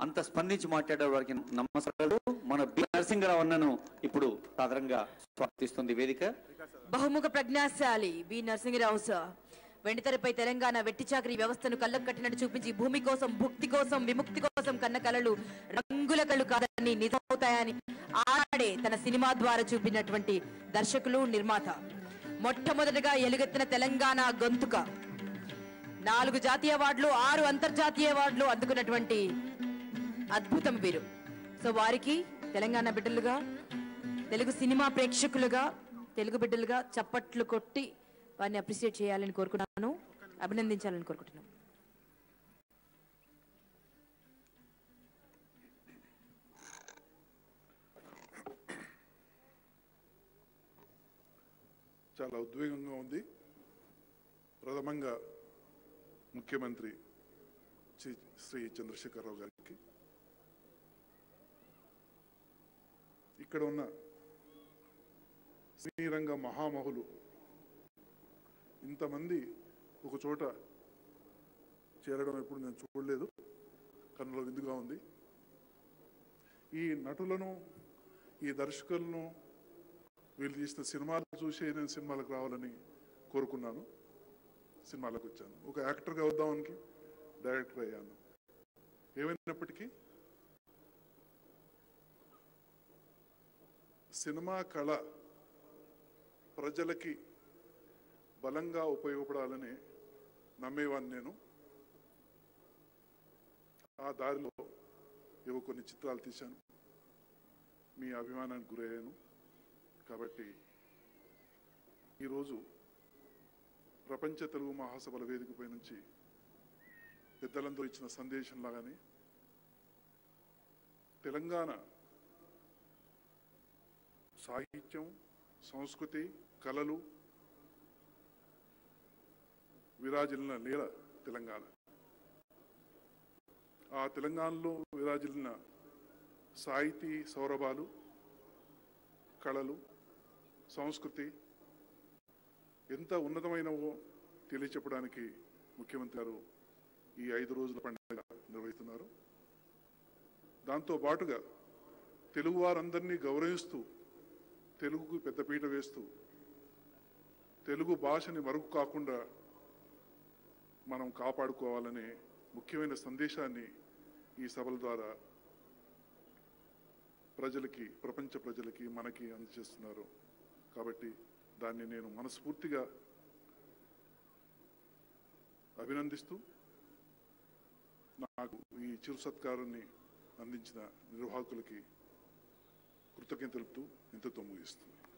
అంత స్పందించి మాట్లాడే వారికి నమస్కారాలు మన బి నరసింహరావు అన్నను ఇప్పుడు సాధారణంగా స్వాగతిస్తుంది వేదిక బహుముఖ ప్రజ్ఞాశాలి బి నరసింహరావు సార్ వెండితెరపై తెలంగాణ వెట్టి చాకరీ వ్యవస్థను కళ్ళకు కట్టినట్టు చూపించి భూమి కోసం భుక్తి కోసం విముక్తి కోసం కన్న కలలు రంగుల కళ్ళు కాదని నిజమవుతాయని ఆనాడే తన సినిమా ద్వారా చూపినటువంటి దర్శకులు నిర్మాత మొట్టమొదటిగా ఎలుగెత్తిన తెలంగాణ గొంతుక నాలుగు జాతీయ అవార్డులు ఆరు అంతర్జాతీయ అవార్డులు అందుకున్నటువంటి అద్భుతం వీరు సో వారికి తెలంగాణ బిడ్డలుగా తెలుగు సినిమా ప్రేక్షకులుగా తెలుగు బిడ్డలుగా చప్పట్లు కొట్టి వారిని అప్రిషియేట్ చేయాలని కోరుకున్నాను అభినందించాలని కోరుకుంటున్నాను చాలా ఉద్వేగంగా ఉంది ప్రథమంగా ముఖ్యమంత్రి శ్రీ శ్రీ చంద్రశేఖరరావు గారికి ఇక్కడ ఉన్న శ్రీరంగ మహామహులు ఇంతమంది ఒక చోట చేరడం ఎప్పుడు నేను చూడలేదు కన్నుల విందుగా ఉంది ఈ నటులను ఈ దర్శకులను వీళ్ళు తీసిన సినిమాలు చూసి నేను సినిమాలకు రావాలని కోరుకున్నాను సినిమాలకు వచ్చాను ఒక యాక్టర్గా వద్దామని డైరెక్టర్ అయ్యాను ఏమైనప్పటికీ సినిమా కళ ప్రజలకి బలంగా ఉపయోగపడాలని నమ్మేవాడిని నేను ఆ దారిలో ఏవో కొన్ని చిత్రాలు తీశాను మీ అభిమానానికి గురయ్యాను కాబట్టి ఈరోజు ప్రపంచ తెలుగు మహాసభల వేదికపై నుంచి పెద్దలందరూ ఇచ్చిన సందేశం లాగానే తెలంగాణ సాహిత్యం సంస్కృతి కళలు విరాజిల్లిన నేల తెలంగాణ ఆ తెలంగాణలో విరాజిల్లిన సాహితీ సౌరభాలు కళలు సంస్కృతి ఎంత ఉన్నతమైనవో తెలియచెప్పడానికి ముఖ్యమంత్రి గారు ఈ ఐదు రోజుల పండుగ నిర్వహిస్తున్నారు దాంతో పాటుగా తెలుగు వారందరినీ గౌరవిస్తూ తెలుగుకు పెద్దపీట వేస్తూ తెలుగు భాషని మరుగు కాకుండా మనం కాపాడుకోవాలనే ముఖ్యమైన సందేశాన్ని ఈ సభల ద్వారా ప్రజలకి ప్రపంచ ప్రజలకి మనకి అందజేస్తున్నారు కాబట్టి దాన్ని నేను మనస్ఫూర్తిగా అభినందిస్తూ నాకు ఈ చిరు సత్కారాన్ని అందించిన నిర్వాహకులకి కృతజ్ఞత తెలుపుతూ ఇంతతో ముగిస్తుంది